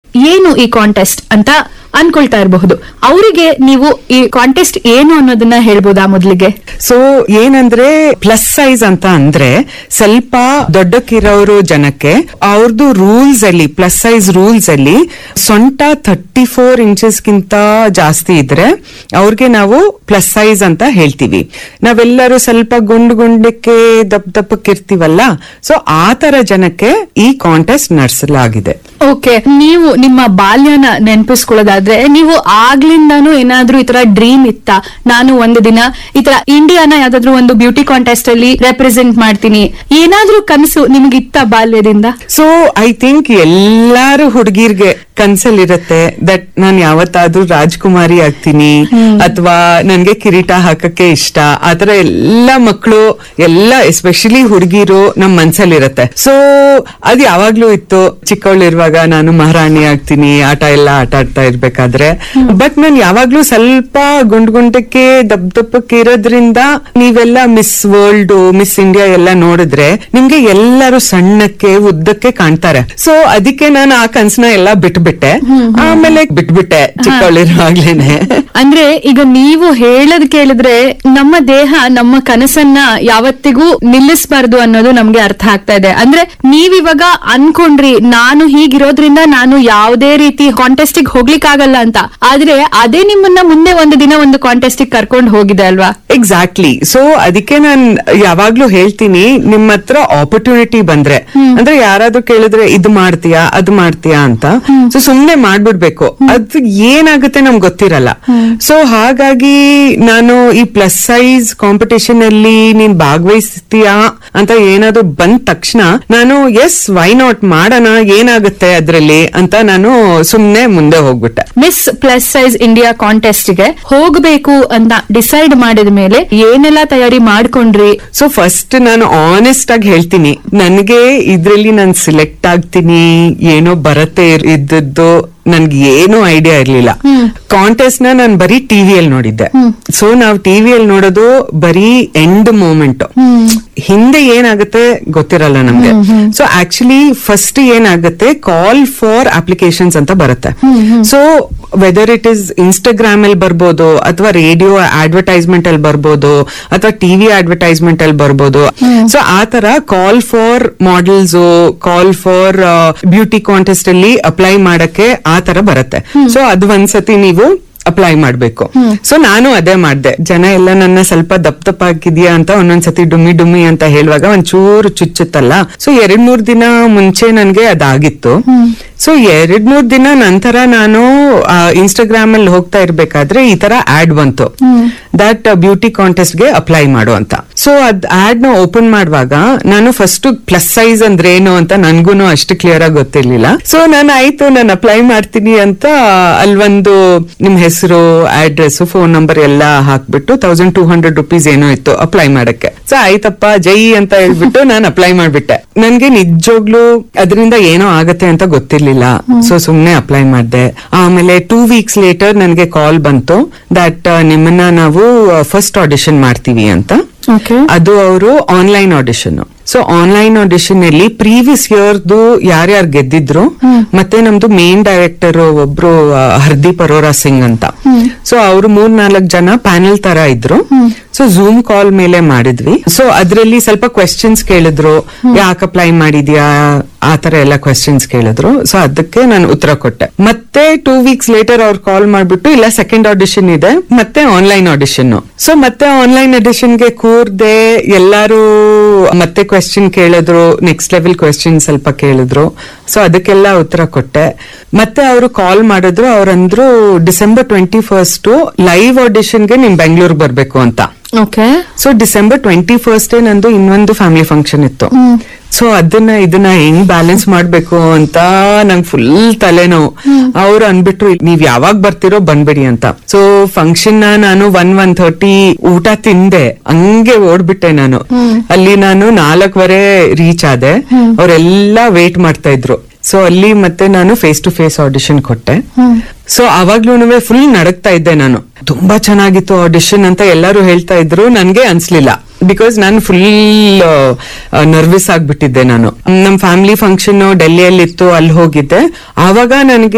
ಏನು ಈ ಕಾಂಟೆಸ್ಟ್ ಅಂತ ಅನ್ಕೊಳ್ತಾ ಇರಬಹುದು ಅವರಿಗೆ ನೀವು ಈ ಕಾಂಟೆಸ್ಟ್ ಏನು ಅನ್ನೋದನ್ನ ಹೇಳ್ಬೋದಾ ಮೊದಲಿಗೆ ಸೊ ಏನಂದ್ರೆ ಪ್ಲಸ್ ಸೈಜ್ ಅಂತ ಅಂದ್ರೆ ಸ್ವಲ್ಪ ದೊಡ್ಡಕ್ಕಿರೋರು ಜನಕ್ಕೆ ಅವ್ರದ್ದು ರೂಲ್ಸ್ ಅಲ್ಲಿ ಪ್ಲಸ್ ಸೈಜ್ ರೂಲ್ಸ್ ಅಲ್ಲಿ ಸೊಂಟ ಥರ್ಟಿ ಫೋರ್ ಇಂಚಸ್ ಗಿಂತ ಜಾಸ್ತಿ ಇದ್ರೆ ಅವ್ರಿಗೆ ನಾವು ಪ್ಲಸ್ ಸೈಜ್ ಅಂತ ಹೇಳ್ತೀವಿ ನಾವೆಲ್ಲರೂ ಸ್ವಲ್ಪ ಗುಂಡು ಗುಂಡಕ್ಕೆ ದಪ್ಪ ದಪ್ಪಕ್ಕಿರ್ತೀವಲ್ಲ ಸೊ ಆ ತರ ಜನಕ್ಕೆ ಈ ಕಾಂಟೆಸ್ಟ್ ನಡೆಸಲಾಗಿದೆ ಓಕೆ ನೀವು ನಿಮ್ಮ ಬಾಲ್ಯನ ನೆನಪಿಸ್ಕೊಳ್ಳೋದಾದ್ರೆ ನೀವು ಆಗ್ಲಿಂದಾನು ಏನಾದ್ರೂ ಈ ತರ ಡ್ರೀಮ್ ಇತ್ತ ನಾನು ಒಂದು ದಿನ ಈ ತರ ಇಂಡಿಯಾನ ಯಾವ್ದಾದ್ರು ಒಂದು ಬ್ಯೂಟಿ ಕಾಂಟೆಸ್ಟ್ ಅಲ್ಲಿ ರೆಪ್ರೆಸೆಂಟ್ ಮಾಡ್ತೀನಿ ಏನಾದ್ರೂ ಕನಸು ನಿಮ್ಗೆ ಇತ್ತ ಬಾಲ್ಯದಿಂದ ಸೊ ಐ ಥಿಂಕ್ ಎಲ್ಲಾರು ಹುಡುಗಿರ್ಗೆ ಕನ್ಸಲ್ಲಿರತ್ತೆ ದಟ್ ನಾನ್ ಯಾವತ್ತಾದ್ರೂ ರಾಜ್ಕುಮಾರಿ ಆಗ್ತೀನಿ ಅಥವಾ ನನ್ಗೆ ಕಿರೀಟ ಹಾಕಕ್ಕೆ ಇಷ್ಟ ಆತರ ಎಲ್ಲಾ ಮಕ್ಕಳು ಎಲ್ಲ ಎಸ್ಪೆಷಲಿ ಹುಡುಗಿರು ನಮ್ ಮನ್ಸಲ್ಲಿರತ್ತೆ ಸೊ ಅದ್ ಯಾವಾಗ್ಲೂ ಇತ್ತು ಚಿಕ್ಕವಳಿರುವಾಗ ನಾನು ಮಹಾರಾಣಿ ಆಗ್ತೀನಿ ಆಟ ಎಲ್ಲ ಆಟ ಆಡ್ತಾ ಇರ್ಬೇಕಾದ್ರೆ ಬಟ್ ನಾನ್ ಯಾವಾಗ್ಲೂ ಸ್ವಲ್ಪ ಗುಂಡ್ ಗುಂಡಕ್ಕೆ ದಪ್ ದಪ್ಪಕ್ಕೆ ಇರೋದ್ರಿಂದ ನೀವೆಲ್ಲ ಮಿಸ್ ವರ್ಲ್ಡ್ ಮಿಸ್ ಇಂಡಿಯಾ ಎಲ್ಲ ನೋಡಿದ್ರೆ ನಿಮ್ಗೆ ಎಲ್ಲರೂ ಸಣ್ಣಕ್ಕೆ ಉದ್ದಕ್ಕೆ ಕಾಣ್ತಾರೆ ಸೊ ಅದಕ್ಕೆ ನಾನು ಆ ಕನ್ಸನ ಎಲ್ಲ ಬಿಟ್ಬಿಟ್ಟೆ ಆಮೇಲೆ ಬಿಟ್ಬಿಟ್ಟೆ ಚಿಕ್ಕವಳಿರುವಾಗ್ಲೇನೆ ಅಂದ್ರೆ ಈಗ ನೀವು ಹೇಳದ್ ಕೇಳಿದ್ರೆ ನಮ್ಮ ದೇಹ ನಮ್ಮ ಕನಸನ್ನ ಯಾವತ್ತಿಗೂ ನಿಲ್ಲಿಸಬಾರ್ದು ಅನ್ನೋದು ನಮ್ಗೆ ಅರ್ಥ ಆಗ್ತಾ ಇದೆ ಅಂದ್ರೆ ನೀವಿವಾಗ ಅನ್ಕೊಂಡ್ರಿ ನಾನು ಹೀಗಿರೋದ್ರಿಂದ ನಾನು ಯಾವುದೇ ರೀತಿ ಕಾಂಟೆಸ್ಟಿಗೆ ಹೋಗ್ಲಿಕ್ಕಾಗಲ್ಲ ಅಂತ ಆದ್ರೆ ಅದೇ ನಿಮ್ಮನ್ನ ಮುಂದೆ ಒಂದು ದಿನ ಒಂದು ಕಾಂಟೆಸ್ಟಿಗೆ ಕರ್ಕೊಂಡು ಹೋಗಿದೆ ಅಲ್ವಾ ಎಕ್ಸಾಕ್ಟ್ಲಿ ಸೊ ಅದಕ್ಕೆ ನಾನ್ ಯಾವಾಗ್ಲೂ ಹೇಳ್ತೀನಿ ನಿಮ್ ಹತ್ರ ಆಪರ್ಚುನಿಟಿ ಬಂದ್ರೆ ಅಂದ್ರೆ ಯಾರಾದ್ರೂ ಕೇಳಿದ್ರೆ ಇದು ಮಾಡ್ತೀಯಾ ಅದು ಮಾಡ್ತೀಯಾ ಅಂತ ಸೊ ಸುಮ್ನೆ ಮಾಡ್ಬಿಡ್ಬೇಕು ಅದು ಏನಾಗುತ್ತೆ ನಮ್ಗೆ ಗೊತ್ತಿರಲ್ಲ ಸೊ ಹಾಗಾಗಿ ನಾನು ಈ ಪ್ಲಸ್ ಸೈಜ್ ಕಾಂಪಿಟೇಷನ್ ಅಲ್ಲಿ ನೀನ್ ಭಾಗವಹಿಸ್ತೀಯಾ ಅಂತ ಏನಾದ್ರು ಬಂದ ತಕ್ಷಣ ನಾನು ಎಸ್ ವೈ ನಾಟ್ ಮಾಡೋಣ ಏನಾಗುತ್ತೆ ಅದ್ರಲ್ಲಿ ಅಂತ ನಾನು ಸುಮ್ನೆ ಮುಂದೆ ಹೋಗ್ಬಿಟ್ಟೆ miss plus size India contest ಗೆ ಹೋಗ್ಬೇಕು ಅಂತ ಡಿಸೈಡ್ ಮಾಡಿದ ಮೇಲೆ ಏನೆಲ್ಲ ತಯಾರಿ ಮಾಡ್ಕೊಂಡ್ರಿ ಸೊ ಫಸ್ಟ್ ನಾನು ಆನೆಸ್ಟ್ ಆಗಿ ಹೇಳ್ತೀನಿ ನನಗೆ ಇದ್ರಲ್ಲಿ ನಾನು ಸಿಲೆಕ್ಟ್ ಆಗ್ತೀನಿ ಏನೋ ಬರತ್ತೆ ಇರ್- ಇದ್ದದ್ದು ನನ್ಗೆ ಏನು ಐಡಿಯಾ ಇರ್ಲಿಲ್ಲ ಕಾಂಟೆಸ್ಟ್ ನ ನಾನು ಬರೀ ಟಿವಿಯಲ್ಲಿ ನೋಡಿದ್ದೆ ಸೊ ನಾವು ಟಿವಿಯಲ್ಲಿ ನೋಡೋದು ಬರೀ ಎಂಡ್ ಮೂಮೆಂಟ್ ಹಿಂದೆ ಏನಾಗುತ್ತೆ ಗೊತ್ತಿರಲ್ಲ ನಮ್ಗೆ ಸೊ ಆಕ್ಚುಲಿ ಫಸ್ಟ್ ಏನಾಗುತ್ತೆ ಕಾಲ್ ಫಾರ್ ಅಪ್ಲಿಕೇಶನ್ಸ್ ಅಂತ ಬರುತ್ತೆ so whether it is Instagram ಅಲ್ಲಿ ಬರ್ಬೋದು ಅಥವಾ ರೇಡಿಯೋ ಅಡ್ವರ್ಟೈಸ್ಮೆಂಟ್ ಅಲ್ಲಿ ಬರ್ಬೋದು ಅಥವಾ ಟಿವಿ ಅಡ್ವರ್ಟೈಸ್ಮೆಂಟ್ ಅಲ್ಲಿ ಬರ್ಬೋದು ಸೊ ಆ ತರ call for models call for beauty contest ಅಲ್ಲಿ ಅಪ್ಲೈ ಮಾಡಕ್ಕೆ ಆ ತರ ಬರುತ್ತೆ ಸೊ ಅದು ಒಂದ್ಸತಿ ನೀವು ಅಪ್ಲೈ ಮಾಡ್ಬೇಕು ಸೊ ನಾನು ಅದೇ ಮಾಡ್ದೆ ಜನ ಎಲ್ಲ ನನ್ನ ಸ್ವಲ್ಪ ದಪ್ಪ ದಪ್ಪ ಹಾಕಿದ್ಯಾ ಅಂತ ಒಂದೊಂದ್ಸತಿ ಡುಮ್ಮಿ ಡುಮ್ಮಿ ಅಂತ ಹೇಳುವಾಗ ಒಂಚೂರು ಚುಚ್ಚುತ್ತಲ್ಲ ಸೊ ಎರಡ್ ಮೂರ್ ದಿನ ಮುಂಚೆ ನನ್ಗೆ ಅದಾಗಿತ್ತು ಸೊ ಎರಡ್ ಮೂರ್ ದಿನ ನಂತರ ನಾನು ಇನ್ಸ್ಟಾಗ್ರಾಮ್ ಅಲ್ಲಿ ಹೋಗ್ತಾ ಇರ್ಬೇಕಾದ್ರೆ ಈ ತರ ಆಡ್ ಬಂತು ದಟ್ ಬ್ಯೂಟಿ ಕಾಂಟೆಸ್ಟ್ ಗೆ ಅಪ್ಲೈ ಮಾಡು ಅಂತ ಸೊ ಅದ್ ಆಡ್ ನ ಓಪನ್ ಮಾಡುವಾಗ ನಾನು ಫಸ್ಟ್ ಪ್ಲಸ್ ಸೈಜ್ ಅಂದ್ರೆ ಏನು ಅಂತ ನನ್ಗೂನು ಅಷ್ಟು ಕ್ಲಿಯರ್ ಆಗಿ ಗೊತ್ತಿರ್ಲಿಲ್ಲ ಸೊ ನಾನು ಆಯ್ತು ನಾನು ಅಪ್ಲೈ ಮಾಡ್ತೀನಿ ಅಂತ ಅಲ್ವೊಂದು ನಿಮ್ ಹೆಸರು ಅಡ್ರೆಸ್ ಫೋನ್ ನಂಬರ್ ಎಲ್ಲ ಹಾಕ್ಬಿಟ್ಟು ತೌಸಂಡ್ ಟೂ ಹಂಡ್ರೆಡ್ ರುಪೀಸ್ ಏನೋ ಇತ್ತು ಅಪ್ಲೈ ಮಾಡಕ್ಕೆ ಸೊ ಆಯ್ತಪ್ಪ ಜೈ ಅಂತ ಹೇಳ್ಬಿಟ್ಟು ನಾನು ಅಪ್ಲೈ ಮಾಡ್ಬಿಟ್ಟೆ ನನ್ಗೆ ನಿಜವಾಗ್ಲು ಅದರಿಂದ ಏನೋ ಆಗತ್ತೆ ಅಂತ ಗೊತ್ತಿರ್ಲಿಲ್ಲ ಸೊ ಸುಮ್ನೆ ಅಪ್ಲೈ ಮಾಡ್ದೆ ಆಮೇಲೆ ಟೂ ವೀಕ್ಸ್ ಲೇಟರ್ ನನ್ಗೆ ಕಾಲ್ ಬಂತು ದಟ್ ನಿಮ್ಮನ್ನ ನಾವು ಫಸ್ಟ್ ಆಡಿಷನ್ ಮಾಡ್ತೀವಿ ಅಂತ ಓಕೆ ಅದು ಅವರು online audition so online audition ಅಲ್ಲಿ ಪ್ರೀವಿಯಸ್ ಇಯರ್ದು ಯಾರ್ಯಾರು ಗೆದ್ದಿದ್ರು ಮತ್ತೆ ನಮ್ದು ಮೇನ್ ಡೈರೆಕ್ಟರ್ ಒಬ್ರು ಆ, ಹರ್ದೀಪ್ ಅರೋರಾ ಸಿಂಗ್ ಅಂತ ಸೊ ಅವರು ಮೂರ್ ನಾಲ್ಕು ಜನ ಪ್ಯಾನೆಲ್ ತರ ಇದ್ರು ಸೊ ಝೂಮ್ ಕಾಲ್ ಮೇಲೆ ಮಾಡಿದ್ವಿ ಸೊ ಅದ್ರಲ್ಲಿ ಸ್ವಲ್ಪ ಕ್ವೆಶನ್ಸ್ ಕೇಳಿದ್ರು ಯಾಕೆ ಅಪ್ಲೈ ಮಾಡಿದ್ಯಾ ಆ ತರ ಎಲ್ಲ ಕ್ವೆಶನ್ಸ್ ಕೇಳಿದ್ರು ಸೊ ಅದಕ್ಕೆ ನಾನು ಉತ್ತರ ಕೊಟ್ಟೆ ಮತ್ತೆ ಟೂ ವೀಕ್ಸ್ ಲೇಟರ್ ಅವ್ರು ಕಾಲ್ ಮಾಡ್ಬಿಟ್ಟು ಇಲ್ಲ ಸೆಕೆಂಡ್ ಆಡಿಷನ್ ಇದೆ ಮತ್ತೆ ಆನ್ಲೈನ್ ಆಡಿಷನ್ ಸೊ ಮತ್ತೆ ಆನ್ಲೈನ್ ಗೆ ಕೂರ್ದೆ ಎಲ್ಲಾರು ಮತ್ತೆ ಕ್ವೆಶನ್ ಕೇಳಿದ್ರು ನೆಕ್ಸ್ಟ್ ಲೆವೆಲ್ ಕ್ವೆಶನ್ ಸ್ವಲ್ಪ ಕೇಳಿದ್ರು ಸೊ ಅದಕ್ಕೆಲ್ಲ ಉತ್ತರ ಕೊಟ್ಟೆ ಮತ್ತೆ ಅವರು ಕಾಲ್ ಮಾಡಿದ್ರು ಅವ್ರಂದ್ರು ಡಿಸೆಂಬರ್ ಟ್ವೆಂಟಿ ಫಸ್ಟ್ ಲೈವ್ ಗೆ ನಿಮ್ ಬೆಂಗಳೂರು ಬರ್ಬೇಕು ಅಂತ okay so December twenty first ನಂದು ಇನ್ನೊಂದು ಫ್ಯಾಮಿಲಿ ಫಂಕ್ಷನ್ ಇತ್ತು ಸೊ ಅದನ್ನ ಇದನ್ನ ಹೆಂಗ್ ಬ್ಯಾಲೆನ್ಸ್ ಮಾಡ್ಬೇಕು ಅಂತ ನಂಗೆ ಫುಲ್ ತಲೆನೋವು ಅವ್ರು ಅನ್ಬಿಟ್ರು ನೀವ್ ಯಾವಾಗ ಬರ್ತಿರೋ ಬಂದ್ಬಿಡಿ ಅಂತ ಸೊ ಫಂಕ್ಷನ್ ನಾನು ಒನ್ ಒನ್ ಥರ್ಟಿ ಊಟ ತಿಂದೆ ಹಂಗೆ ಓಡ್ಬಿಟ್ಟೆ ನಾನು ಅಲ್ಲಿ ನಾನು ನಾಲ್ಕವರೆ ರೀಚ್ ಆದೆ ಅವರೆಲ್ಲ ವೇಟ್ ಮಾಡ್ತಾ ಇದ್ರು ಸೊ ಅಲ್ಲಿ ಮತ್ತೆ ನಾನು ಫೇಸ್ ಟು ಫೇಸ್ ಆಡಿಷನ್ ಕೊಟ್ಟೆ ಸೊ ಅವಾಗ್ಲೂ ಫುಲ್ ನಡಕ್ತಾ ಇದ್ದೆ ನಾನು ತುಂಬಾ ಚೆನ್ನಾಗಿತ್ತು ಆಡಿಷನ್ ಅಂತ ಎಲ್ಲರೂ ಹೇಳ್ತಾ ಇದ್ರು ನನ್ಗೆ ಅನ್ಸ್ಲಿಲ್ಲ ಬಿಕಾಸ್ ನಾನು ಫುಲ್ ನರ್ವಸ್ ಆಗ್ಬಿಟ್ಟಿದ್ದೆ ನಾನು ನಮ್ ಫ್ಯಾಮಿಲಿ ಫಂಕ್ಷನ್ ಡೆಲ್ಲಿಯಲ್ಲಿ ಇತ್ತು ಅಲ್ಲಿ ಹೋಗಿದ್ದೆ ಆವಾಗ ನನಗೆ